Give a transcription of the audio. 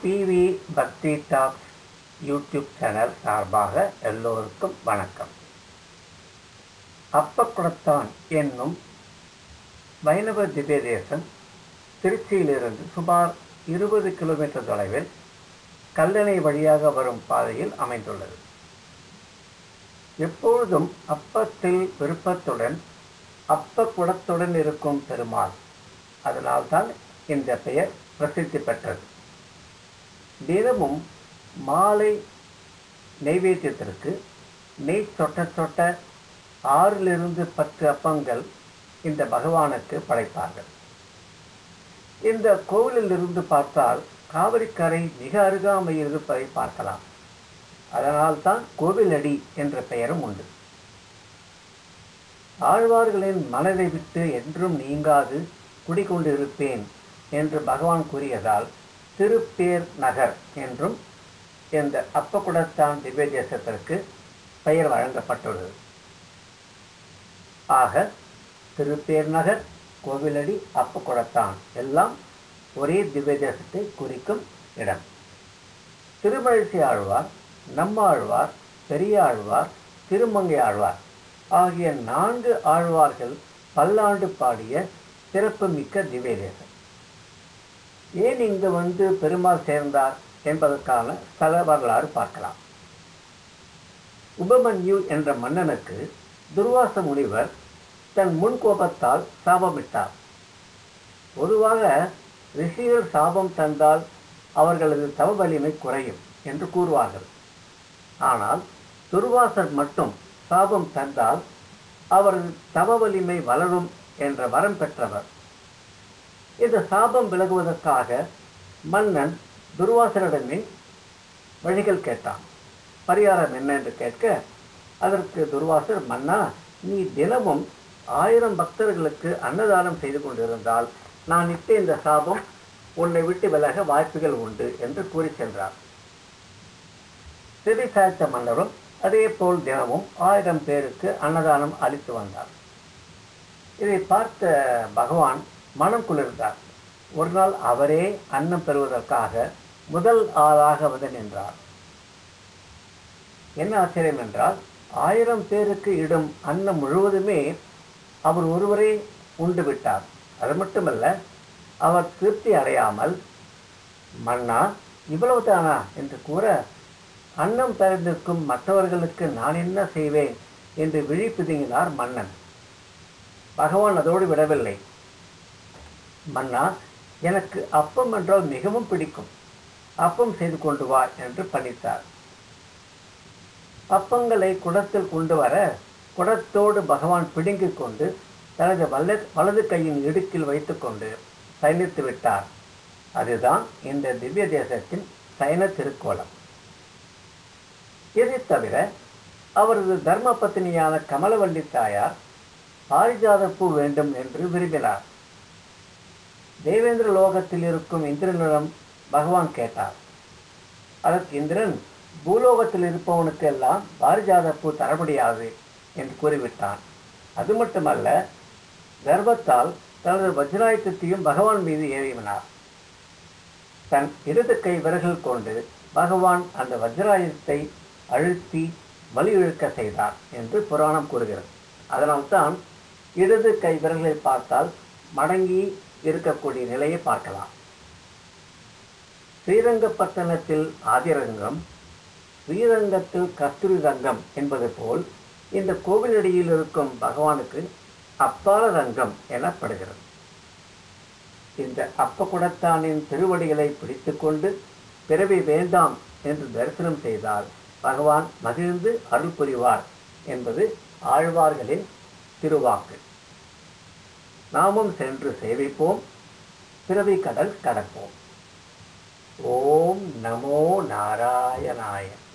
PV பக்தி tax YouTube channel சார்பாக எல்லோருக்கும் வணக்கம் அப்பக்குளத்தான் என்னும் வைணவ திவ்ய தேசம் திருச்சியிலிருந்து சுமார் இருபது கிலோமீட்டர் தொலைவில் கல்லணை வழியாக வரும் பாதையில் அமைந்துள்ளது எப்பொழுதும் அப்பத்தில் விருப்பத்துடன் அப்ப குடத்துடன் இருக்கும் பெருமாள் அதனால்தான் இந்த பெயர் பிரசித்தி பெற்றது தினமும் மாலை நெய்வேத்தியத்திற்கு நெய் சொட்ட சொட்ட ஆறிலிருந்து பத்து அப்பங்கள் இந்த பகவானுக்கு படைப்பார்கள் இந்த கோவிலிலிருந்து பார்த்தால் காவிரிக்கரை மிக அருகாமையில் இருப்பதை பார்க்கலாம் அதனால்தான் கோவிலடி என்ற பெயரும் உண்டு ஆழ்வார்களின் மனதை விட்டு என்றும் நீங்காது குடிகொண்டிருப்பேன் என்று பகவான் கூறியதால் திருப்பேர் நகர் என்றும் இந்த அப்பகுடத்தான் திவ்ய தேசத்திற்கு பெயர் வழங்கப்பட்டுள்ளது ஆக திருப்பேர் நகர் கோவிலடி அப்பகுடத்தான் எல்லாம் ஒரே திவ்ய தேசத்தை குறிக்கும் இடம் திருமழிசை ஆழ்வார் நம்மாழ்வார் பெரியாழ்வார் திருமங்கை ஆழ்வார் ஆகிய நான்கு ஆழ்வார்கள் பல்லாண்டு பாடிய சிறப்புமிக்க திவ்ய தேசம் ஏன் இங்கு வந்து பெருமாள் சேர்ந்தார் என்பதற்கான ஸ்தல வரலாறு பார்க்கலாம் உபமன்யு என்ற மன்னனுக்கு துர்வாச முனிவர் தன் முன்கோபத்தால் சாபமிட்டார் பொதுவாக ரிஷிகள் சாபம் தந்தால் அவர்களது தவ வலிமை குறையும் என்று கூறுவார்கள் ஆனால் துர்வாசர் மட்டும் சாபம் தந்தால் அவரது தவ வலிமை வளரும் என்ற வரம் பெற்றவர் இந்த சாபம் விலகுவதற்காக மன்னன் துர்வாசரிடமே வழிகள் கேட்டான் பரிகாரம் என்ன என்று கேட்க அதற்கு துர்வாசர் மன்னா நீ தினமும் ஆயிரம் பக்தர்களுக்கு அன்னதானம் செய்து கொண்டிருந்தால் நான் இட்ட இந்த சாபம் உன்னை விட்டு விலக வாய்ப்புகள் உண்டு என்று கூறி சென்றார் சிறை சாய்த்த மன்னரும் அதே போல் தினமும் ஆயிரம் பேருக்கு அன்னதானம் அளித்து வந்தார் இதை பார்த்த பகவான் மனம் குளிர்ந்தார் ஒரு நாள் அவரே அன்னம் பெறுவதற்காக முதல் ஆளாக வந்து நின்றார் என்ன ஆச்சரியம் என்றால் ஆயிரம் பேருக்கு இடும் அன்னம் முழுவதுமே அவர் ஒருவரே உண்டு விட்டார் அது மட்டுமல்ல அவர் திருப்தி அடையாமல் மன்னா இவ்வளவு தானா என்று கூற அன்னம் தரிந்திருக்கும் மற்றவர்களுக்கு நான் என்ன செய்வேன் என்று விழி பிதுங்கினார் மன்னன் பகவான் அதோடு விடவில்லை மன்னா எனக்கு அப்பம் என்றால் மிகவும் பிடிக்கும் அப்பம் செய்து கொண்டு வா என்று பணித்தார் அப்பங்களை குடத்தில் கொண்டு வர குடத்தோடு பகவான் பிடுங்கிக் கொண்டு தனது வல்ல வலது கையின் இடுக்கில் வைத்துக்கொண்டு சயனித்து விட்டார் அதுதான் இந்த திவ்ய தேசத்தின் சயன திருக்கோலம் இதை தவிர அவரது தர்ம பத்தினியான கமலவள்ளி தாயார் பாரிஜாத பூ வேண்டும் என்று விரும்பினார் தேவேந்திர லோகத்தில் இருக்கும் இந்திரனிடம் பகவான் கேட்டார் அதற்கு இந்திரன் பூலோகத்தில் இருப்பவனுக்கு எல்லாம் பாரிஜாத பூ தர முடியாது என்று கூறிவிட்டான் அது மட்டுமல்ல கர்வத்தால் தனது வஜ்ராயுதத்தையும் பகவான் மீது ஏவினார் தன் இடது கை விரல்கள் கொண்டு பகவான் அந்த வஜ்ராயுதத்தை அழுத்தி வலி இழுக்க செய்தார் என்று புராணம் கூறுகிறது அதனால்தான் இடது கை விரல்களை பார்த்தால் மடங்கி இருக்கக்கூடிய நிலையை பார்க்கலாம் ஸ்ரீரங்கப்பட்டணத்தில் ஆதிரங்கம் ஸ்ரீரங்கத்தில் கஸ்தூரி ரங்கம் என்பது போல் இந்த கோவிலடியில் இருக்கும் பகவானுக்கு அப்பால ரங்கம் எனப்படுகிறது இந்த அப்பகுடத்தானின் திருவடிகளை பிடித்துக்கொண்டு பிறவி வேண்டாம் என்று தரிசனம் செய்தால் பகவான் மகிழ்ந்து அருள் புரிவார் என்பது ஆழ்வார்களின் திருவாக்கு நாமும் சென்று சேவிப்போம் பிறவி கடல் கடப்போம் ஓம் நமோ நாராயணாய